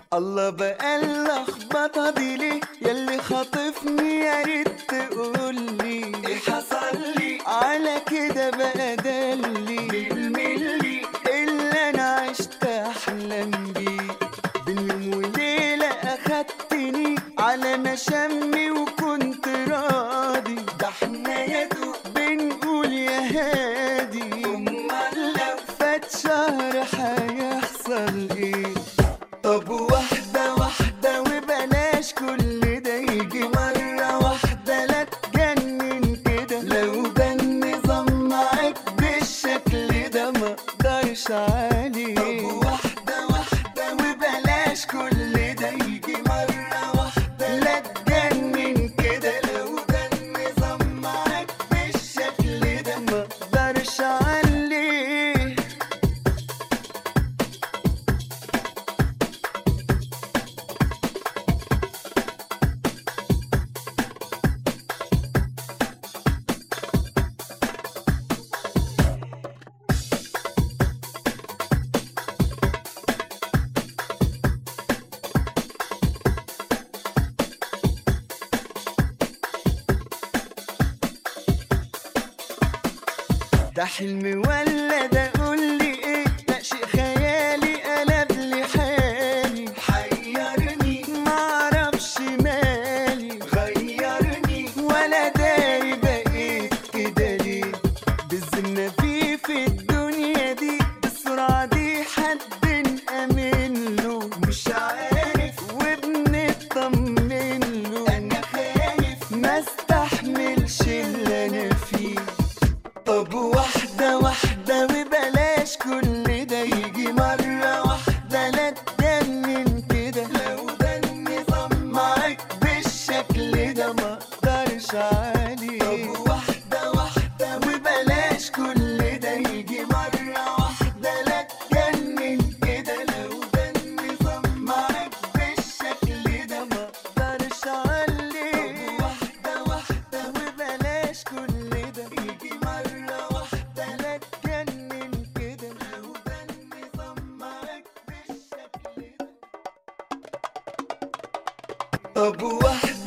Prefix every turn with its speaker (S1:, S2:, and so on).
S1: الله بقى اللخبطة دي ليه ياللي خاطفني يا ريت تقولي
S2: ايه حصل لي
S1: على كده بقى دلي
S2: بالملي
S1: اللي انا عشت احلم بيه بين يوم وليلة اخدتني على مشامي وكنت راضي
S2: ده احنا يا دوب
S1: بنقول يا هادي
S2: امال لو
S1: فات شهر هيحصل ايه طب واحدة واحدة وبلاش كل ده يجي مرة واحدة لا تجنن كده لو ده النظام معاك بالشكل ده ما اقدرش
S2: طب
S1: عليه
S2: واحدة واحدة
S1: وبلاش كل ده يجي مرة واحدة لا تجنن كده لو ده النظام معاك بالشكل ده ما اقدرش عليه ده حلم ولا ده قولي ايه لا شيء خيالي قلب لي حالي
S2: حيرني
S1: معرفش مالي
S2: غيرني
S1: ولا داري بقيت كده ليه بالزمنة في في الدنيا دي بالسرعة دي حد نأمن له
S2: مش عارف
S1: وبنطمن له
S2: انا خايف
S1: ما استحملش اللي انا فيه طب واحدة واحدة وبلاش كل ده يجي مرة واحدة لا تجنن كده
S2: لو ده النظام
S1: معاك بالشكل ده ما اقدرش عليه
S2: طب واحدة واحدة
S1: وبلاش كل ده يجي مرة واحدة لا تجنن كده لو ده النظام معاك بالشكل ده ما اقدرش عليه
S2: واحدة واحدة
S1: وبلاش كل ده يجي مرة واحدة لا تجنن كده لو ده النظام معاك بالشكل ده طب واحدة